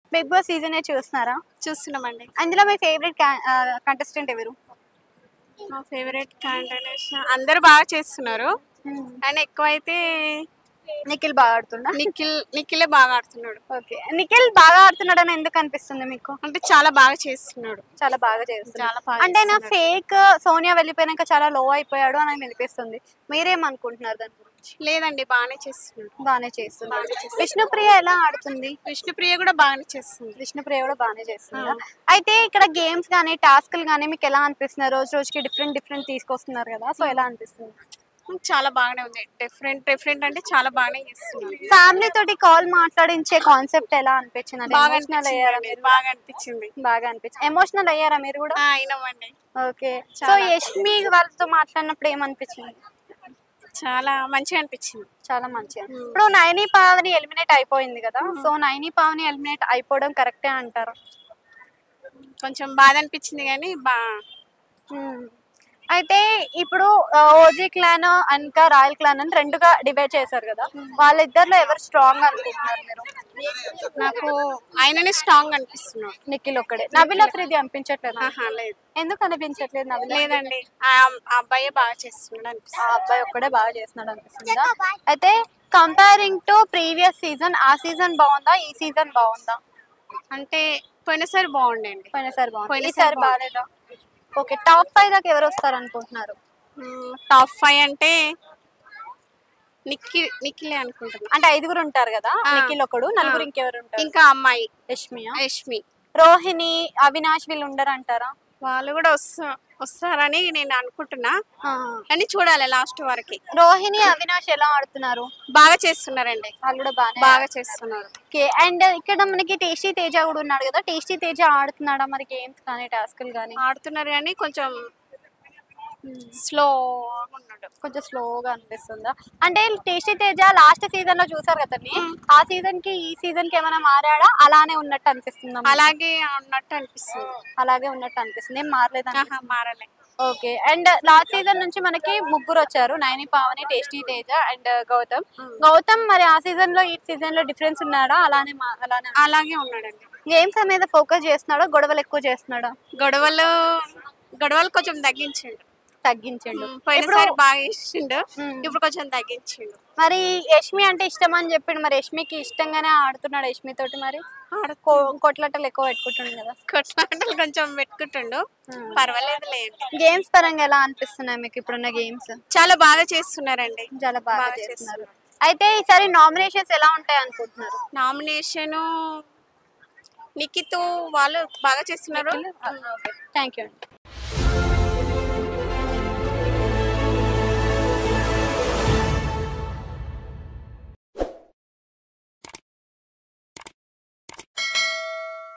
Big boss season చూస్తున్నారా చూస్తున్నామండి అందులో మీ ఫేవరెట్ కంటెస్టెంట్ ఎవరు మా ఫేవరెట్ కాంటెస్ట్ అందరూ బాగా చేస్తున్నారు అండ్ ఎక్కువ అయితే నిఖిల్ బాగా ఆడుతుండా నిఖిల్ నిఖిలే బాగా ఆడుతున్నాడు ఓకే నిఖిల్ బాగా ఆడుతున్నాడు అని ఎందుకు అనిపిస్తుంది మీకు అంటే చాలా బాగా చేస్తున్నాడు చాలా బాగా చేస్తున్నాడు చాలా బాగా అంటే నా చేస్తున్నాడు. ఫేక్ సోనియా వెళ్ళిపోయినాక చాలా లో అయిపోయాడు అని నాకు అనిపిస్తుంది మీరేమనుకుంటున్నారు దాని గురించి లేదండి బాగానే చేస్తున్నాడు బాగానే చేస్తున్నారు విష్ణుప్రియ ఎలా ఆడుతుంది విష్ణుప్రియ కూడా బాగానే చేస్తుంది విష్ణుప్రియ కూడా బాగానే చేస్తుంది అయితే ఇక్కడ గేమ్స్ కానీ టాస్క్లు కానీ మీకు ఎలా అనిపిస్తుంది రోజు రోజుకి డిఫరెంట్ డిఫరెంట్ తీసుకొస్తున్నారు కదా సో ఎలా అనిపిస్తుంది చాలా బాగానే ఉంది డిఫరెంట్ డిఫరెంట్ అంటే చాలా బాగానే చేస్తున్నాడు ఫ్యామిలీ తోటి కాల్ మాట్లాడించే కాన్సెప్ట్ ఎలా అనిపించింది అంటే బాగా ఎమోషనల్ అయ్యారా అనిపించింది మీరు బాగా అనిపించింది బాగా అనిపించింది ఎమోషనల్ అయ్యారా మీరు కూడా ఆ, అయినవ్వండి ఓకే సో చాలా. యష్మి వాళ్ళతో మాట్లాడినప్పుడు ఏమనిపించింది చాలా మంచిగా అనిపించింది చాలా మంచిగా ఇప్పుడు నైని పావని ఎలిమినేట్ అయిపోయింది కదా సో నైని పావని ఎలిమినేట్ అయిపోవడం కరెక్టే అంటారు కొంచెం బాధ అనిపించింది కానీ బా అయితే ఇప్పుడు ఓజీ క్లాన్ ఇంకా రాయల్ క్లాన్ అని రెండుగా డివైడ్ చేశారు కదా వాళ్ళిద్దరిలో ఎవరు స్ట్రాంగ్ అనుకుంటున్నారు మీరు నాకు ఆయననే స్ట్రాంగ్ అనిపిస్తున్నాడు నిఖిల్ ఒక్కడే నబిల్ అఫ్రీది అనిపించట్లేదు ఆహా లేదు ఎందుకు అనిపించట్లేదు నబిల్ లేదండి ఆ ఆ అబ్బాయే బాగా చేస్తున్నాడు ఆ అనిపిస్తుంది అబ్బాయి ఒక్కడే బాగా చేస్తున్నాడు అనిపిస్తుందా అయితే కంపేరింగ్ టు ప్రీవియస్ సీజన్ ఆ సీజన్ బాగుందా ఈ సీజన్ బాగుందా అంటే పోయినసారి బాగుండండి పోయినసారి బాగుంది పోయినసారి ఈసారి బాగాలేదా ఓకే టాప్ ఫైవ్ దాకా ఎవరు వస్తారు అనుకుంటున్నారు టాప్ ఫైవ్ అంటే నిక్కి నిఖిలే అనుకుంటున్నా అంటే ఐదుగురు ఉంటారు కదా ఆ. నిఖిల్ ఒకడు నలుగురు ఆ. ఇంకెవరు ఉంటారు ఇంకా అమ్మాయి యష్మియా యష్మి రోహిణి అవినాష్ వీళ్ళు ఉండరు అంటారా వాళ్ళు కూడా వస్తా వస్తారని నేను అనుకుంటున్నా కానీ చూడాలి లాస్ట్ వరకు రోహిణి అవినాష్ ఎలా ఆడుతున్నారు బాగా చేస్తున్నారండి వాళ్ళు కూడా బాగా బాగా చేస్తున్నారు ఓకే అండ్ ఇక్కడ మనకి టేస్టీ తేజ కూడా ఉన్నాడు కదా టేస్టీ తేజ ఆడుతున్నాడా మరి గేమ్స్ కానీ టాస్క్లు కానీ ఆడుతున్నారు కానీ కొంచెం స్లో ఉన్నాడు కొంచెం స్లోగా అనిపిస్తుందా అంటే టేస్టీ తేజ లాస్ట్ సీజన్ లో చూసారు కదండి ఆ సీజన్ కి ఈ సీజన్ కి ఏమైనా మారాడా అలానే ఉన్నట్టు అనిపిస్తుందా మీకు? అలాగే ఉన్నట్టు అనిపిస్తుంది అలాగే ఉన్నట్టు అనిపిస్తుంది ఏం మారలేదు ఆహా, మారలే ఓకే అండ్ లాస్ట్ సీజన్ నుంచి మనకి ముగ్గురు వచ్చారు నైని పావని టేస్టీ తేజ అండ్ గౌతమ్ గౌతమ్ మరి ఆ సీజన్ లో ఈ సీజన్ లో డిఫరెన్స్ ఉన్నాడా అలానే మా- అలానే అలాగే ఉన్నాడండి గేమ్స్ మీద ఫోకస్ చేస్తున్నాడా గొడవలు ఎక్కువ చేస్తున్నాడా గొడవలు గొడవలు కొంచెం తగ్గించిండు తగ్గించండు పోయినసారి బాగా ఇచ్చిండు మ్మ్. ఇప్పుడు కొంచెం తగ్గించిండు మరి యష్మి అంటే ఇష్టం అని చెప్పిండు మరి యష్మికి ఇష్టంగానే ఆడుతున్నాడు యష్మి తోటి మరి ఆడ కో- కొట్లాటలు ఎక్కువ పెట్టుకుంటుండు కదా కొట్లాటలు కొంచెం పెట్టుకుంటుండు పర్వాలేదు లేదు గేమ్స్ పరంగా ఎలా అనిపిస్తున్నాయి మీకు ఇప్పుడున్న గేమ్స్ చాలా బాగా చేస్తున్నారండి చాలా బాగా బాగా చేస్తున్నారు అయితే ఈసారి నామినేషన్స్ ఎలా ఉంటాయి అనుకుంటున్నారు నామినేషన్ నిఖితో వాళ్ళు బాగా చేస్తున్నారు థ్యాంక్ యూ అండి